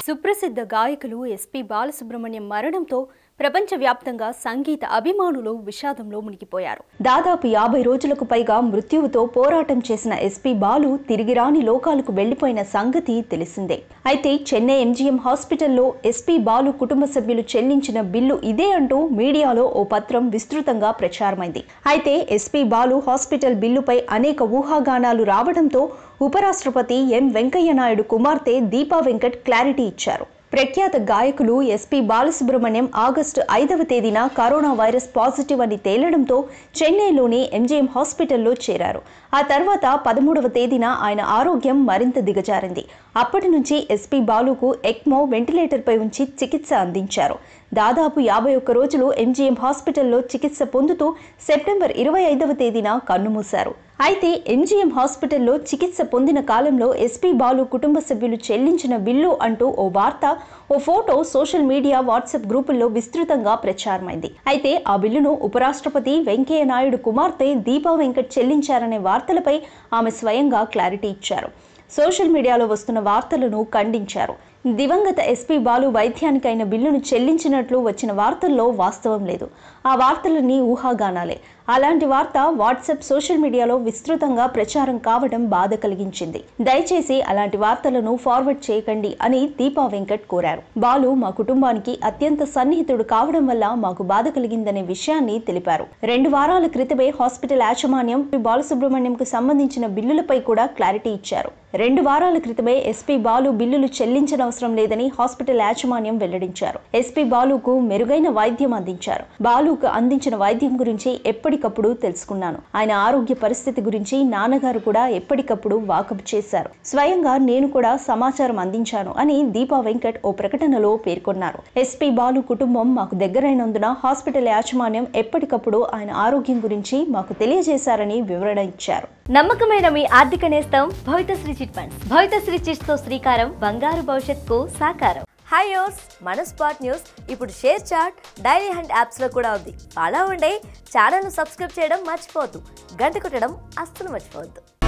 సుప్రసిద్ధ గాయకులు ఎస్పి బాలసుబ్రహ్మణ్యం మరణంతో ప్రపంచవ్యాప్తంగా సంగీత అభిమానులు విషాదంలో మునిగిపోయారు దాదాపు యాభై రోజులకు పైగా మృత్యువుతో పోరాటం చేసిన ఎస్పి బాలు తిరిగి రాని లోకాలకు వెళ్లిపోయిన సంగతి తెలిసిందే అయితే చెన్నై ఎంజీఎం హాస్పిటల్లో ఎస్పి బాలు కుటుంబ సభ్యులు చెల్లించిన బిల్లు ఇదే అంటూ మీడియాలో ఓ పత్రం విస్తృతంగా ప్రచారమైంది అయితే ఎస్పి బాలు హాస్పిటల్ బిల్లుపై అనేక ఊహాగానాలు రావడంతో ఉపరాష్ట్రపతి ఎం వెంకయ్య నాయుడు కుమార్తె దీపా వెంకట్ క్లారిటీ ఇచ్చారు ప్రఖ్యాత గాయకులు ఎస్పీ బాలసుబ్రహ్మణ్యం ఆగస్టు ఐదవ తేదీన కరోనా వైరస్ పాజిటివ్ అని తేలడంతో చెన్నైలోని ఎంజీఎం హాస్పిటల్లో చేరారు ఆ తర్వాత పదమూడవ తేదీన ఆయన ఆరోగ్యం మరింత దిగజారింది అప్పటి నుంచి ఎస్పీ బాలుకు ఎక్మో వెంటిలేటర్పై ఉంచి చికిత్స అందించారు దాదాపు యాభై ఒక్క రోజులు ఎంజీఎం హాస్పిటల్లో చికిత్స పొందుతూ సెప్టెంబర్ ఇరవై ఐదవ తేదీన కన్నుమూశారు అయితే ఎంజీఎం హాస్పిటల్లో చికిత్స పొందిన కాలంలో ఎస్పీ బాలు కుటుంబ సభ్యులు చెల్లించిన బిల్లు అంటూ ఓ వార్త ఓ ఫోటో సోషల్ మీడియా వాట్సాప్ గ్రూపుల్లో విస్తృతంగా ప్రచారమైంది అయితే ఆ బిల్లును ఉపరాష్ట్రపతి వెంకయ్య నాయుడు కుమార్తె దీపా వెంకట్ చెల్లించారనే వార్తలపై ఆమె స్వయంగా క్లారిటీ ఇచ్చారు సోషల్ మీడియాలో వస్తున్న వార్తలను ఖండించారు దివంగత ఎస్పీ బాలు వైద్యానికైన బిల్లును చెల్లించినట్లు వచ్చిన వార్తల్లో వాస్తవం లేదు ఆ వార్తలన్నీ ఊహాగానాలే అలాంటి వార్త వాట్సాప్ సోషల్ మీడియాలో విస్తృతంగా ప్రచారం కావడం బాధ కలిగించింది దయచేసి అలాంటి వార్తలను ఫార్వర్డ్ చేయకండి అని దీపా వెంకట్ కోరారు బాలు మా కుటుంబానికి అత్యంత సన్నిహితుడు కావడం వల్ల మాకు బాధ కలిగిందనే విషయాన్ని తెలిపారు రెండు వారాల క్రితమే హాస్పిటల్ యాజమాన్యం బాలసుబ్రహ్మణ్యంకు సంబంధించిన బిల్లులపై కూడా క్లారిటీ ఇచ్చారు రెండు వారాల క్రితమే ఎస్పీ బాలు బిల్లులు చెల్లించనవసరం లేదని హాస్పిటల్ యాజమాన్యం వెల్లడించారు ఎస్పీ బాలుకు మెరుగైన వైద్యం అందించారు బాలుకు అందించిన వైద్యం గురించి ఎప్పటికప్పుడు తెలుసుకున్నాను ఆయన ఆరోగ్య పరిస్థితి గురించి నాన్నగారు కూడా ఎప్పటికప్పుడు వాకప్ చేశారు స్వయంగా నేను కూడా సమాచారం అందించాను అని దీపా వెంకట్ ఓ ప్రకటనలో పేర్కొన్నారు ఎస్పీ బాలు కుటుంబం మాకు దగ్గరైనందున హాస్పిటల్ యాజమాన్యం ఎప్పటికప్పుడు ఆయన ఆరోగ్యం గురించి మాకు తెలియజేశారని వివరణ ఇచ్చారు నమ్మకమైన మీ ఆర్థిక నేస్తం Bhavitasri chit funds Bhavitasri chits తో శ్రీకారం బంగారు భవిష్యత్తుకు సాకారం హాయ్ యోస్ మన స్పాట్ న్యూస్ ఇప్పుడు ShareChat Dailyhunt apps లో కూడా ఉంది అలా ఉండే ఛానల్ ను సబ్స్క్రైబ్ చేయడం మర్చిపోవద్దు గంట కొట్టడం అస్సలు మర్చిపోవద్దు